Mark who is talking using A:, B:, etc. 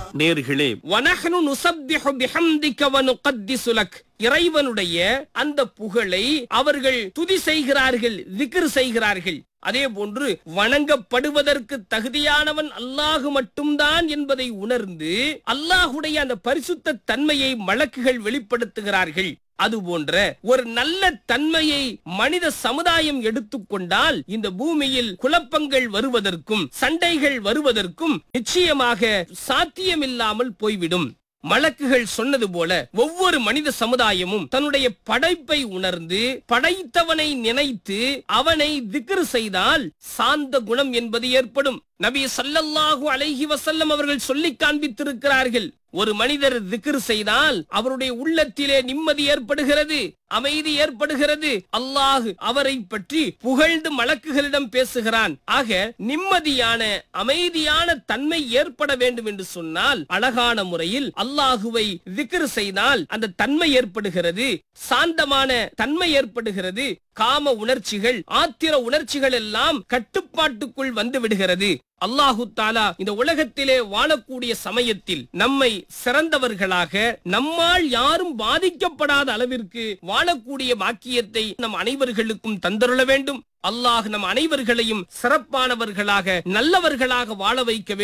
A: நேர்களே வனஹனு நுசப்பிஹு பிஹம்திக வ நுகத்திசு லக் இறைவனுடைய அந்த புகழை அவர்கள் துதி செய்கிறார்கள் விக்ர் செய்கிறார்கள் அதே போன்று வணங்கப்படுவதற்கு தகுதியானவன் அல்லாஹு மட்டும்தான் என்பதை உணர்ந்து அல்லாஹுடைய அந்த பரிசுத்த தன்மையை மலக்குகள் வெளிப்படுத்துகிறார்கள் அது போன்ற ஒரு நல்ல தன்மையை மனித சமுதாயம் எடுத்துக்கொண்டால் இந்த பூமியில் குழப்பங்கள் வருவதற்கும் சண்டைகள் வருவதற்கும் நிச்சயமாக சாத்தியமில்லாமல் போய்விடும் மலக்குகள் சொன்னது போல ஒவ்வொரு மனித சமுதாயமும் தன்னுடைய படைப்பை உணர்ந்து படைத்தவனை நினைத்து அவனை திக்ரு செய்தால் சாந்த குணம் என்பது ஏற்படும் நபி ஸல்லல்லாஹு அலைஹி வஸல்லம் அவர்கள் சொல்லி காண்பித்திருக்கிறார்கள் ஒரு மனிதர் திக்ர் செய்தால் அவருடைய உள்ளத்திலே நிம்மதி ஏற்படுகிறது அமைதி ஏற்படுகிறது அல்லாஹ் அவரை பற்றி புகழ்ந்து மலக்குகளிடம் பேசுகிறான் ஆக நிம்மதியான அமைதியான தன்மை ஏற்பட வேண்டும் என்று சொன்னால் அழகான முறையில் அல்லாஹுவை திக்ர் செய்தால் அந்த தன்மை ஏற்படுகிறது சாந்தமான தன்மை ஏற்படுகிறது காம உணர்ச்சிகள் ஆத்திர உணர்ச்சிகள் எல்லாம் கட்டுப்பாட்டுக்குள் வந்து விடுகிறது அல்லாஹு தாலா இந்த உலகத்திலே வாழக்கூடிய சமயத்தில் நம்மை சிறந்தவர்களாக நம்மால் யாரும் பாதிக்கப்படாத அளவிற்கு வாழக்கூடிய பாக்கியத்தை நம் அனைவர்களுக்கும் தந்தருள வேண்டும் அல்லாஹ் நம் அனைவர்களையும் சிறப்பானவர்களாக நல்லவர்களாக வாழ வைக்க வேண்டும்